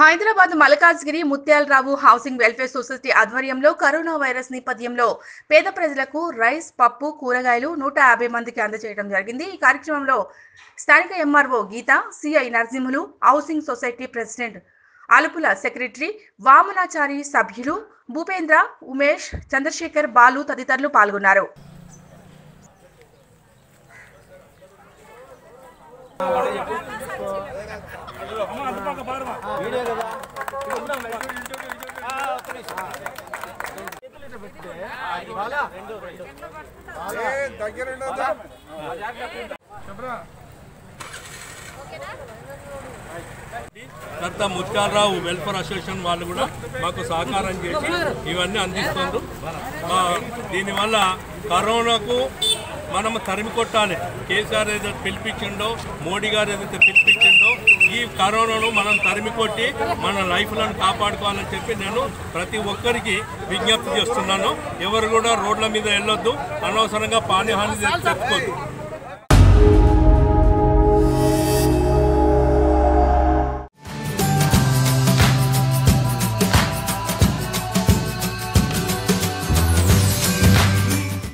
Hyderabad Malkajgiri Mutyala Rao housing welfare society ఆధ్వర్యంలో corona virus నేపథ్యంలో పేద ప్రజలకు రైస్ పప్పు కూరగాయలు నూట యాభై మందికి అందజేయడం జరిగింది ఈ కార్యక్రమంలో స్థానిక MRO Geetha CI Narasimhulu housing society president Alupula secretary Vamanachari సభ్యులు భూపేంద్ర ఉమేష్ చంద్రశేఖర్ బాలు తదితరులు పాల్గొన్నారు తర్వాత ముత్యాలరావు వెల్ఫేర్ అసోసియేషన్ వాళ్ళు కూడా మాకు సహకారం చేసి ఇవన్నీ అందిస్తున్నారు ఆ, దీనివల్ల కరోనాకు మనం తరిమి కొట్టాలి కేసీఆర్ ఏదైతే పిలిపించిండో మోడీ గారు ఏదైతే పిలిపించిండో ఈ కరోనాను మనం తరిమి కొట్టి మన లైఫ్లను కాపాడుకోవాలని చెప్పి నేను ప్రతి ఒక్కరికి విజ్ఞప్తి చేస్తున్నాను ఎవరు కూడా రోడ్ల మీద వెళ్ళొద్దు అనవసరంగా పానీహాని తెచ్చుకోవద్దు